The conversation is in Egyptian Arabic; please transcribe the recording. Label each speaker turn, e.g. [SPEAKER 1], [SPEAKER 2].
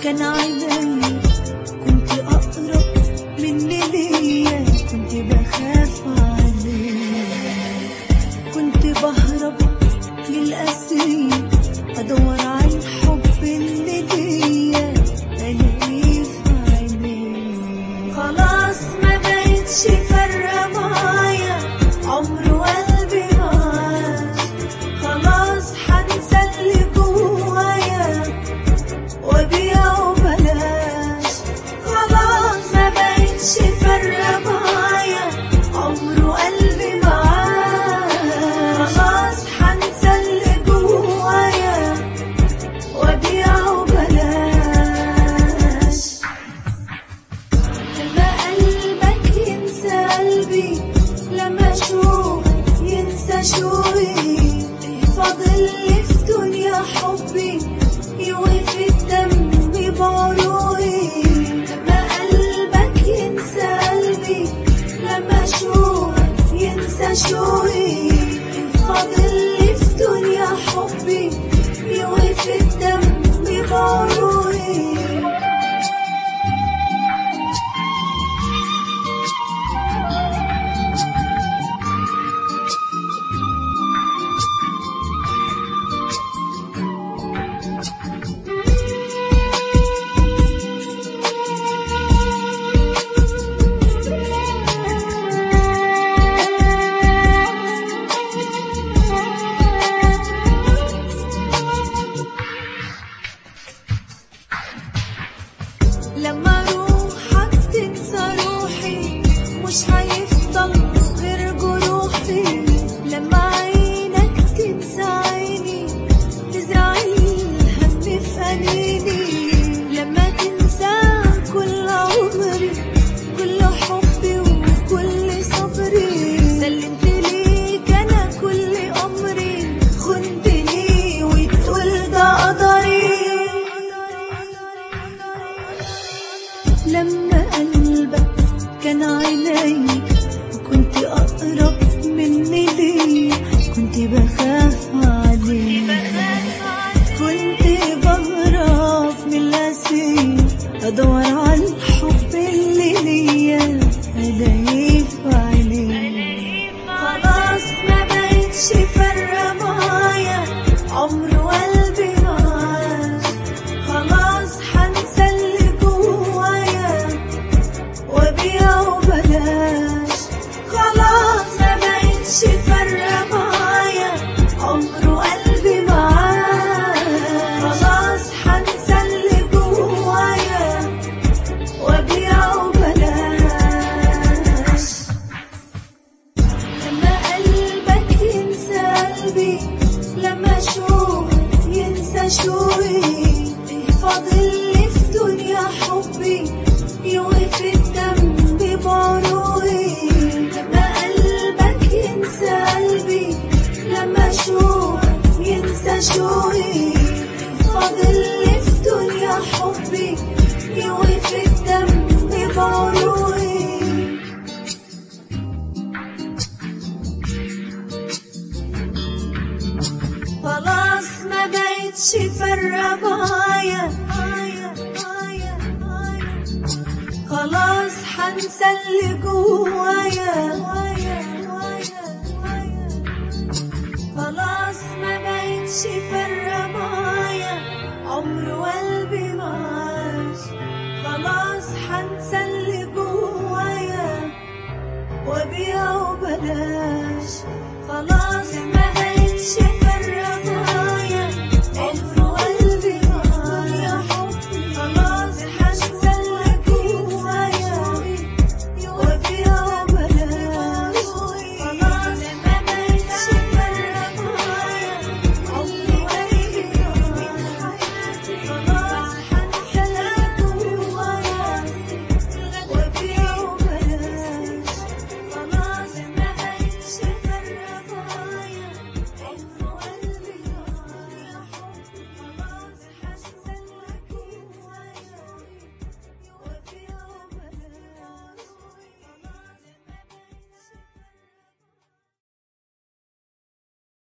[SPEAKER 1] كان عيني كنت أقرب مني ليا كنت بخاف عليه كنت بهرب من الأسير أدور على الحب اللي ليا ألاقيه في عينيه خلاص ما بقتش فارقة معايا عمر وقلبي معاش خلاص هنسى اللي جوايا وبيع وبلاش خلاص ما بقتش فارقة معايا عمر وقلبي معاش خلاص هنسى اللي جوايا وبيع وبلاش لما قلبك ينسى قلبي لما اشوف ينسى شوقي فاضل لي في دنيا حبي يوقف الدم بعروقي لما قلبك ينسى قلبي لما اشوف ينسى شوقي فاضل لي في دنيا حبي يوقف الدم بعروقي لما روحك تنسى روحي مش هيفضل غير جروحي لما عينك تنسى عيني تزرع الهم في أنيني لما تنسى كل عمري كل حبي وكل صبري سلمت ليك أنا كل أمري خنتني وتقول ده قدري لما قلبك كان عيني وكنت أقرب مني ليه كنت بخاف عليه كنت بهرب من الأسير أدور على الحب اللي ليا ألاقيه في عينيه خلاص ما بقتش فارقة معايا عمر وقلبي معاش خلاص هنسى اللي جوايا وبيع وبلاش خلاص ما بقتش فارقة معايا عمر وقلبي معاش خلاص هنسى اللي جوايا وبيع وبلاش لما قلبك ينسى قلبي لما اشوف ينسى شوقي فاضل لي في دنيا حبي يوقف الدم بعروقي لما قلبك ينسى قلبي لما اشوف ينسى شوقي فاضل لي في دنيا حبي يوقف الدم بعروقي خلاص ما بقتش فارقة معايا خلاص هنسى اللي جوايا خلاص ما بقتش فارقة معايا عمر وقلبي معاش خلاص هنسى اللي جوايا وبيع وبلاش